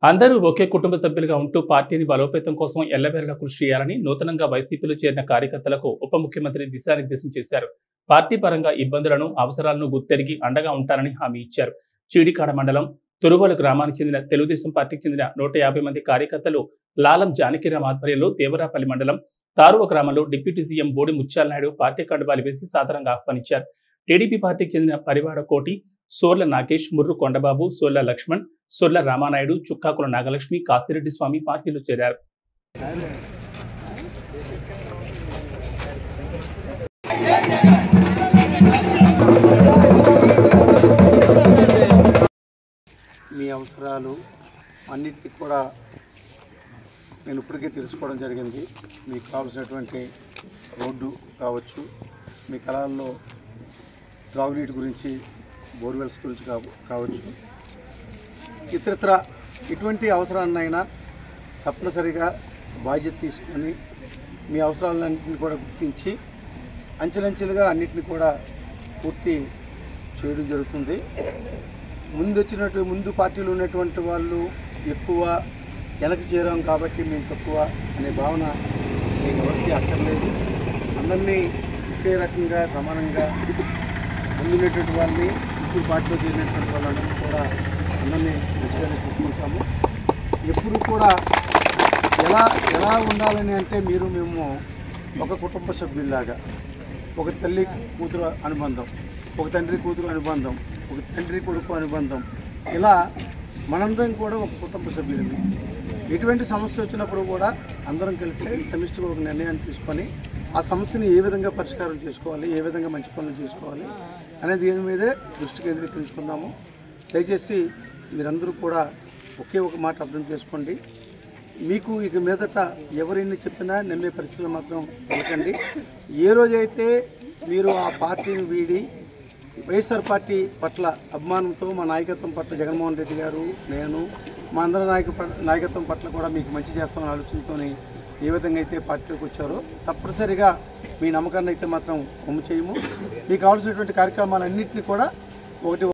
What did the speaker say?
అందరూ ఒకే కుటుంబ సభ్యులుగా ఉంటూ పార్టీని బలోపేతం కోసం ఎల్లవేళలా కృషి చేయాలని నూతనంగా వైసీపీలో చేరిన కార్యకర్తలకు ఉప ముఖ్యమంత్రి దిశానిర్దేశం చేశారు పార్టీ పరంగా ఇబ్బందులను అవసరాలను గుర్తెరిగి అండగా ఉంటారని హామీ ఇచ్చారు చీడికాడ మండలం తురువలు గ్రామానికి చెందిన తెలుగుదేశం పార్టీకి చెందిన నూట యాభై మంది కార్యకర్తలు లాలం జానకిరామ్ ఆధ్వర్యంలో దేవరాపల్లి మండలం తారువ గ్రామంలో డిప్యూటీ సీఎం బోడి ముత్యాల నాయుడు పార్టీ కండువాలు వేసి సాదరంగా ఆహ్వానించారు టీడీపీ పార్టీకి చెందిన పరివాడ కోటి సోర్ల నాగేష్ ముర్రు కొండబాబు సోర్ల లక్ష్మణ్ సొర్ల రామానాయుడు చుక్కాకుల నాగలక్ష్మి కాసిరెడ్డి స్వామి పార్టీలో చేరారు మీ అవసరాలు అన్నిటినీ కూడా నేను ఇప్పటికే తెలుసుకోవడం జరిగింది మీకు కావాల్సినటువంటి రోడ్డు కావచ్చు మీ కళాల్లో త్రాగునీటి గురించి బోర్వెల్స్ గురించి కావ కావచ్చు ఇతరత్ర ఎటువంటి అవసరాన్నైనా తప్పనిసరిగా బాధ్యత తీసుకొని మీ అవసరాలన్నింటినీ కూడా గుర్తించి అంచెలంచెలుగా అన్నిటిని కూడా పూర్తి చేయడం జరుగుతుంది ముందు వచ్చినట్టు ముందు పార్టీలో ఉన్నటువంటి వాళ్ళు ఎక్కువ వెనక్కి చేరాం కాబట్టి మేము తక్కువ అనే భావన మీకు ఎవరికి అక్కర్లేదు అందరినీ ఒకే రకంగా సమానంగా ముందున్నటువంటి వాళ్ళని ఇప్పుడు పార్టీలో చేరినటువంటి వాళ్ళందరినీ కూడా అందరినీ మంచిగానే చూసుకుంటాము ఎప్పుడు కూడా ఎలా ఎలా ఉండాలని అంటే మీరు మేము ఒక కుటుంబ సభ్యుల్లాగా ఒక తల్లి కూతురు అనుబంధం ఒక తండ్రి కూతురు అనుబంధం ఒక తండ్రి కొడుకు అనుబంధం ఇలా మనందరం కూడా ఒక కుటుంబ సభ్యులమే ఎటువంటి సమస్య వచ్చినప్పుడు కూడా అందరం కలిసి సమిష్టిగా ఒక నిర్ణయాన్ని తీసుకొని ఆ సమస్యని ఏ విధంగా పరిష్కారం చేసుకోవాలి ఏ విధంగా మంచి పనులు చేసుకోవాలి అనే దీని మీదే దృష్టి కేంద్రీకరించుకుందాము దయచేసి మీరందరూ కూడా ఒకే ఒక మాట అర్థం చేసుకోండి మీకు ఇక మీదట ఎవరిని చెప్పినా నమ్మే పరిస్థితులు మాత్రం వెళ్ళకండి ఏ రోజైతే మీరు ఆ పార్టీని వీడి వైఎస్ఆర్ పార్టీ పట్ల అభిమానంతో మా నాయకత్వం పట్ల జగన్మోహన్ రెడ్డి గారు నేను మా అందరి నాయక నాయకత్వం పట్ల కూడా మీకు మంచి చేస్తామని ఆలోచనతోనే ఏ విధంగా అయితే పార్టీలోకి వచ్చారో తప్పనిసరిగా మీ నమ్మకాన్ని అయితే మాత్రం కొమ్ము చేయము మీకు కావాల్సినటువంటి కార్యక్రమాలన్నింటినీ కూడా ఒకటి